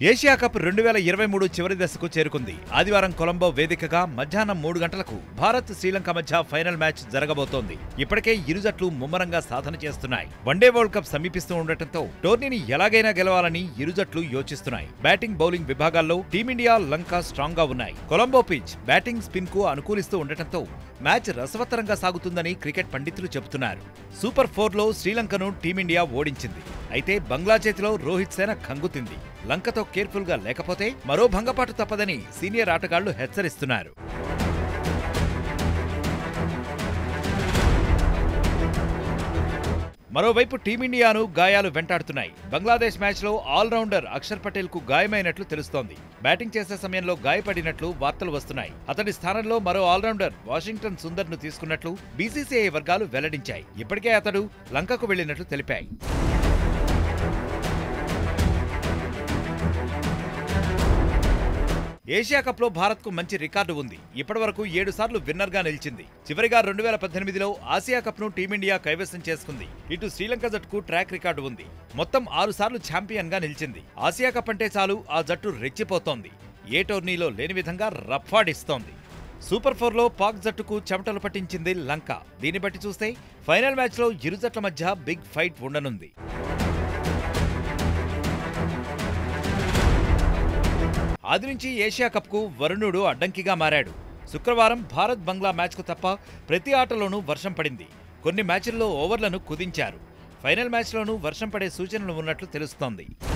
Asia cup రెండు వేల ఇరవై మూడు చివరి దశకు చేరుకుంది ఆదివారం కొలంబో వేదికగా మధ్యాహ్నం మూడు గంటలకు భారత్ శ్రీలంక మధ్య ఫైనల్ మ్యాచ్ జరగబోతోంది ఇప్పటికే ఇరు జట్లు ముమ్మరంగా సాధన చేస్తున్నాయి వన్డే వరల్డ్ కప్ సమీపిస్తూ ఉండటంతో టోర్నీని ఎలాగైనా గెలవాలని ఇరు జట్లు యోచిస్తున్నాయి బ్యాటింగ్ బౌలింగ్ విభాగాల్లో టీమిండియా లంక స్ట్రాంగ్ గా ఉన్నాయి కొలంబో పిచ్ బ్యాటింగ్ స్పిన్ కు అనుకూలిస్తూ ఉండటంతో మ్యాచ్ రసవత్తరంగా సాగుతుందని క్రికెట్ పండితులు చెబుతున్నారు సూపర్ ఫోర్ లో శ్రీలంకను టీమిండియా ఓడించింది అయితే బంగ్లా చేతిలో రోహిత్ సేన కంగుతింది లంకతో కేర్ఫుల్ గా లేకపోతే మరో భంగపాటు తప్పదని సీనియర్ ఆటగాళ్లు హెచ్చరిస్తున్నారు మరోవైపు టీమిండియాను గాయాలు వెంటాడుతున్నాయి బంగ్లాదేశ్ మ్యాచ్లో ఆల్రౌండర్ అక్షర్ పటేల్ కు గాయమైనట్లు తెలుస్తోంది బ్యాటింగ్ చేసే సమయంలో గాయపడినట్లు వార్తలు వస్తున్నాయి అతడి స్థానంలో మరో ఆల్రౌండర్ వాషింగ్టన్ సుందర్ ను తీసుకున్నట్లు బీసీసీఐ వర్గాలు వెల్లడించాయి ఇప్పటికే అతడు లంకకు వెళ్లినట్లు తెలిపాయి ఏషియా కప్లో భారత్కు మంచి రికార్డు ఉంది ఇప్పటివరకు ఏడు సార్లు విన్నర్గా నిలిచింది చివరిగా రెండు వేల పద్దెనిమిదిలో ఆసియా కప్ను టీమిండియా కైవసం చేసుకుంది ఇటు శ్రీలంక జట్టుకు ట్రాక్ రికార్డు ఉంది మొత్తం ఆరు సార్లు ఛాంపియన్గా నిలిచింది ఆసియా కప్ అంటే చాలు ఆ జట్టు రెచ్చిపోతోంది ఏ టోర్నీలో లేని విధంగా రఫాడిస్తోంది సూపర్ ఫోర్లో పాక్ జట్టుకు చెమటలు పట్టించింది లంక దీన్ని బట్టి చూస్తే ఫైనల్ మ్యాచ్లో ఇరు జట్ల మధ్య బిగ్ ఫైట్ ఉండనుంది ఆది నుంచి ఏషియా కప్కు వరుణుడు అడ్డంకిగా మారాడు శుక్రవారం భారత్ బంగ్లా మ్యాచ్కు తప్ప ప్రతి ఆటలోనూ వర్షం పడింది కొన్ని మ్యాచ్ల్లో ఓవర్లను కుదించారు ఫైనల్ మ్యాచ్లోనూ వర్షం పడే సూచనలు ఉన్నట్లు తెలుస్తోంది